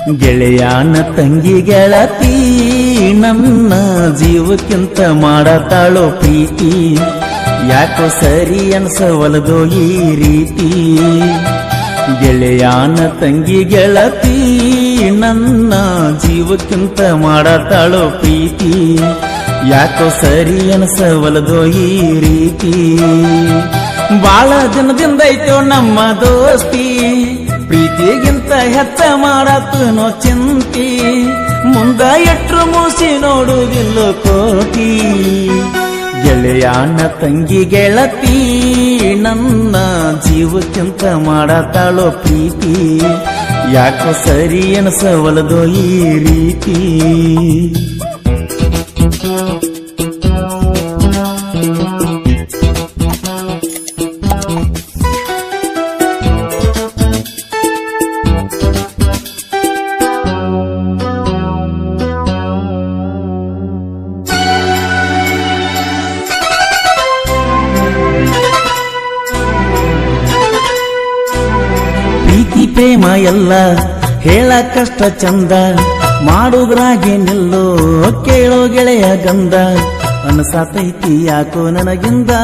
ಗೆಳೆಯಾನ ತಂಗಿ ಗೆಳತಿ ನನ್ನ ಜೀವಕ್ಕಿಂತ ಮಾಡತಾಳೋ ಪ್ರೀತಿ ಯಾಕೋ ಸರಿ ಅನ್ಸವಲದೋ ಈ ರೀತಿ ಗೆಳೆಯಾನ ತಂಗಿ ಗೆಳತಿ ನನ್ನ ಜೀವಕ್ಕಿಂತ ಮಾಡತಾಳೋ ಪ್ರೀತಿ ಯಾಕೋ ಸರಿ ಅನ್ಸವಲದೋ ಈ ರೀತಿ ಬಾಳ ದಿನದಿಂದ ಐತೋ ನಮ್ಮ ದೋಸ್ತಿ ಪ್ರೀತಿಗಿಂತ ಹೆಚ್ಚ ಮಾಡತ್ತನೋ ಚಿಂತಿ ಮುಂದ ಎಟ್ರು ಮೂಸಿ ನೋಡುವುದಿಲ್ಲ ಕೋಟಿ ಗೆಳೆಯಾನ ತಂಗಿ ಗೆಳತಿ ನನ್ನ ಜೀವಕ್ಕಿಂತ ಮಾಡತಾಳೋ ಪ್ರೀತಿ ಯಾಕೋ ಸರಿ ಅನಸವಲದೋ ಈ ರೀತಿ ಪ್ರೀತಿ ಪ್ರೇಮ ಎಲ್ಲ ಹೇಳಕ್ಕಷ್ಟ ಚಂದ ಮಾಡುದ್ರಾಗೆ ನಿಲ್ಲೋ ಕೇಳೋ ಗೆಳೆಯ ಗಂಧ ಅನಸಾತೈತಿ ಯಾಕೋ ನನಗಿಂದ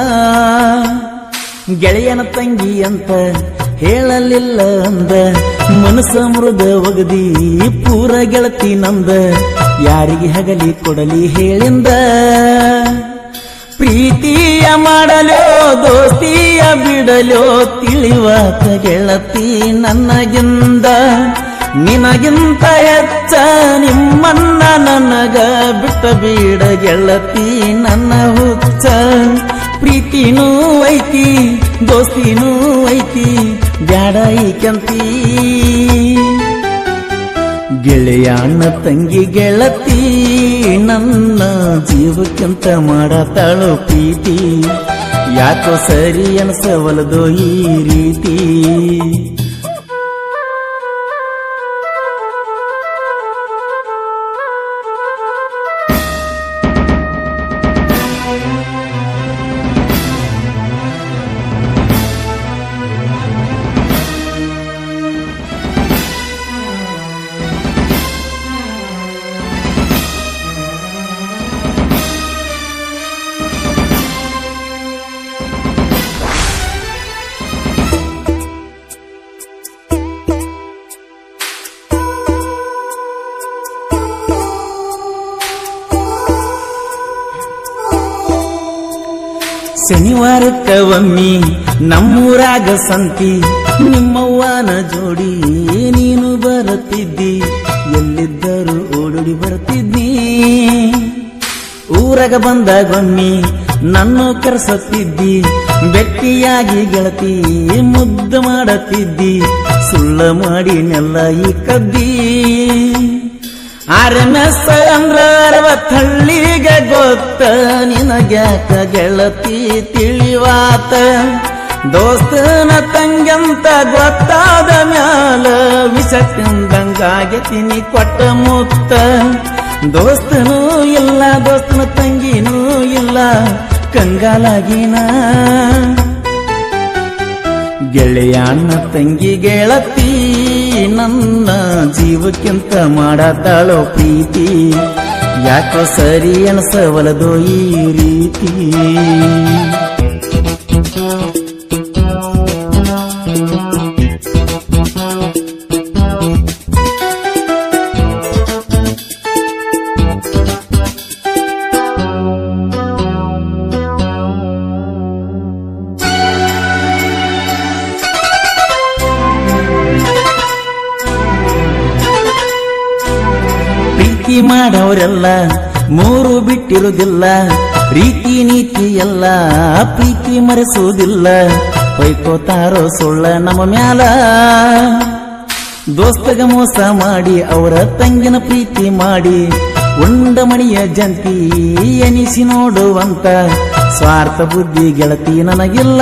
ಗೆಳೆಯನ ತಂಗಿ ಅಂತ ಹೇಳಲಿಲ್ಲ ಅಂದ ಮನಸ್ಸ ಮೃದ ಒಗದಿ ಪೂರ ಗೆಳತಿ ನಂದ ಯಾರಿಗೆ ಹಗಲಿ ಕೊಡಲಿ ಹೇಳಿಂದ ಪ್ರೀತಿಯ ಮಾಡಲೋ ದೋಸ್ತಿಯ ಬಿಡಲೋ ತಿಳಿವಾತ ಗೆಳತಿ ನನಗಿಂದ ನಿನಗಿಂತ ಹೆಚ್ಚ ನಿಮ್ಮನ್ನ ನನಗ ಬಿಟ್ಟ ಬೀಡ ಗೆಳತಿ ನನ್ನ ಹುಚ್ಚ ಪ್ರೀತಿನೂ ಐತಿ ದೋಸ್ತಿನೂ ಐತಿ ಬ್ಯಾಡ ಐಕಂತೀ ಗೆಳೆಯಾಣ ತಂಗಿ ಗೆಳತಿ ನನ್ನ ಜೀವಕ್ಕಿಂತ ಮಾಡತಾಳೋ ಪ್ರೀತಿ ಯಾಕೋ ಸರಿ ಅನಸವಲದೋ ಈ ರೀತಿ ಶನಿವಾರಕ್ಕ ಒಮ್ಮಿ ನಮ್ಮೂರಾಗ ಸಂತಿ ನಿಮ್ಮವ್ವನ ಜೋಡಿ ನೀನು ಬರುತ್ತಿದ್ದಿ ಎಲ್ಲಿದ್ದರೂ ಓಡೋಡಿ ಬರುತ್ತಿದ್ದಿ ಊರಾಗ ಬಂದಾಗೊಮ್ಮಿ ನನ್ನ ಕರೆಸುತ್ತಿದ್ದಿ ಬೆಟ್ಟಿಯಾಗಿ ಗೆಳತಿ ಮುದ್ದು ಮಾಡತ್ತಿದ್ದಿ ಸುಳ್ಳ ಮಾಡಿ ನೆಲ್ಲ ಈ ಕದ್ದಿ ಆರ್ಎಂಎಸ್ ಅಂದ್ರ ಅರವತ್ತಳ್ಳಿಗೆ ಗೊತ್ತ ನಿನಗ್ಯಾಕ ಗೆಳತಿ ತಿಳಿವಾತ ದೋಸ್ತನ ತಂಗಂತ ಗೊತ್ತಾದ ಮ್ಯಾಲ ವಿಷ ತಿಂದಂಗಾಗೆತಿನಿ ಕೊಟ್ಟ ಮುತ್ತ ದೋಸ್ತನೂ ಇಲ್ಲ ದೋಸ್ತನ ತಂಗಿನೂ ಇಲ್ಲ ಕಂಗಾಲಾಗಿನ ಗೆಳೆಯಾಣ ತಂಗಿ ಗೆಳತಿ ನನ್ನ ಜೀವಕ್ಕಿಂತ ಮಾಡತಾಳೋ ಪ್ರೀತಿ ಯಾಕೋ ಸರಿ ಅನಸವಲದೋ ಈ ರೀತಿ ಪ್ರೀತಿ ಮಾಡೋರೆಲ್ಲ ಮೂರು ಬಿಟ್ಟಿರುವುದಿಲ್ಲ ರೀತಿ ನೀತಿ ಎಲ್ಲ ಪ್ರೀತಿ ಮರೆಸುವುದಿಲ್ಲ ಹೊಯ್ಕೋತಾರೋ ಸುಳ್ಳ ನಮ್ಮ ಮ್ಯಾಲ ದೋಸ್ತಗ ಮೋಸ ಮಾಡಿ ಅವರ ತಂಗಿನ ಪ್ರೀತಿ ಮಾಡಿ ಉಂಡ ಮಣಿಯ ಜಂತಿ ಎನಿಸಿ ನೋಡುವಂತ ಸ್ವಾರ್ಥ ಬುದ್ಧಿ ಗೆಳತಿ ನನಗಿಲ್ಲ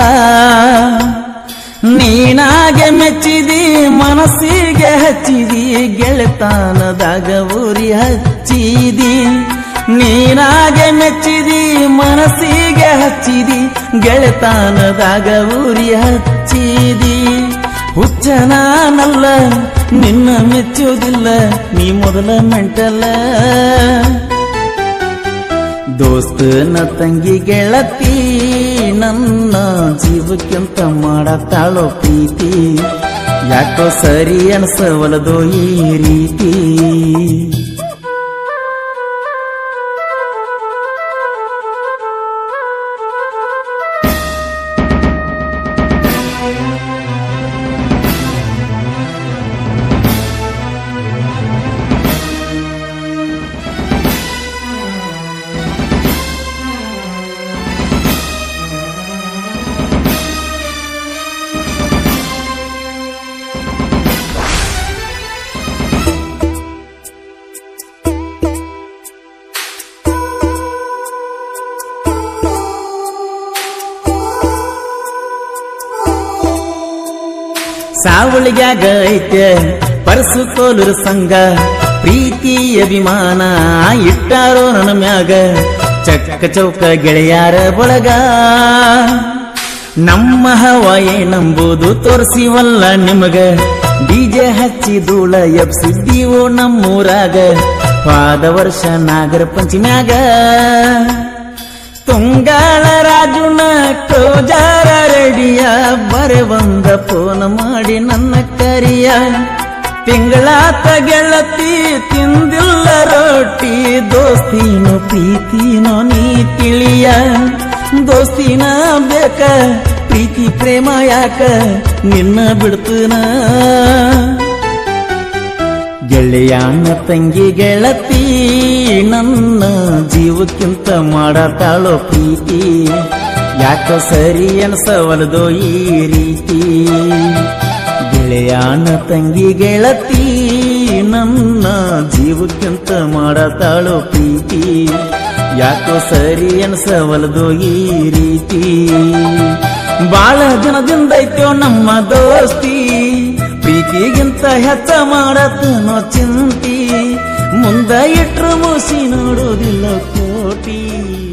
ನೀನಾಗೆ ಮೆಚ್ಚಿದಿ ಮನಸ್ಸಿಗೆ ಹಚ್ಚಿದಿ ಗೆಳೆತಾನದಾಗ ಊರಿ ಹಚ್ಚಿದಿ ನೀನಾಗೆ ಮೆಚ್ಚಿದಿ ಮನಸ್ಸಿಗೆ ಹಚ್ಚಿದಿ ಗೆಳೆತಾನದಾಗ ಊರಿ ಹಚ್ಚಿದಿ ಹುಚ್ಚನಾನಲ್ಲ ನಿನ್ನ ಮೆಚ್ಚುವುದಿಲ್ಲ ನೀ ಮೊದಲ ಮೆಂಟಲ್ಲ ದೋಸ್ತನ ತಂಗಿ ಗೆಳತಿ ನನ್ನ ಜೀವಕ್ಕಿಂತ ಮಾಡತ್ತಾಳೋ ಪ್ರೀತಿ ಯಾಕೋ ಸರಿ ಅನ್ಸವಲದೋ ಈ ರೀತಿ ಸಾವಳಿಗ್ಯಾಗ ಐತೆ ಪರಸು ಕೋಲುರ ಸಂಘ ಪ್ರೀತಿ ಅಭಿಮಾನ ಇಟ್ಟಾರೋ ನನ್ನ ಮ್ಯಾಗ ಚಕ್ಕ ಚೌಕ ಗೆಳೆಯಾರ ಬಳಗ ನಮ್ಮ ಹವ ಏನಂಬುದು ತೋರಿಸಿವಲ್ಲ ನಿಮಗ ಡಿಜೆ ಹಚ್ಚಿ ಧೂಳ ಎಬ್ಸಿದ್ದೀವೋ ನಮ್ಮೂರಾಗ ಪಾದ ವರ್ಷ ನಾಗರ ಪಂಚಮ್ಯಾಗ ತುಂಗಾಳ ರಾಜುನ ಕೋಜಾರ ರೆಡಿಯ ಬರೆ ಬಂದ ಫೋನ್ ಮಾಡಿ ನನ್ನ ಕರಿಯ ತಿಂಗಳಾತ ಗೆಳತಿ ತಿಂದಿಲ್ಲ ರೊಟ್ಟಿ ದೋಸ್ತಿನೋ ಪ್ರೀತಿನೋ ನೀ ತಿಳಿಯ ದೋಸ್ತಿನ ಬೇಕ ಪ್ರೀತಿ ಪ್ರೇಮ ಯಾಕ ನಿನ್ನ ಬಿಡ್ತನ ಗೆಳೆಯಾನ ತಂಗಿ ಗೆಳತಿ ನನ್ನ ಜೀವಕ್ಕಿಂತ ಮಾಡತಾಳೋ ಪ್ರೀತಿ ಯಾಕೋ ಸರಿ ಅನ್ಸವಲದೋ ಈ ರೀತಿ ಗೆಳೆಯಾನ ತಂಗಿ ಗೆಳತಿ ನನ್ನ ಜೀವಕ್ಕಿಂತ ಮಾಡತಾಳೋ ಪ್ರೀತಿ ಯಾಕೋ ಸರಿ ಅನ್ಸವಲದೋ ಈ ರೀತಿ ಬಾಳ ಜನದಿಂದೈತೋ ನಮ್ಮ ದೋಸ್ತಿ ಪ್ರೀತಿಗಿಂತ ಹೆಚ್ಚ ಮಾಡತನೋ ಚಿಂತಿ ಮುಂದ ಇಟ್ರು ಮುಸಿ ನೋಡೋದಿಲ್ಲ ಕೋಟಿ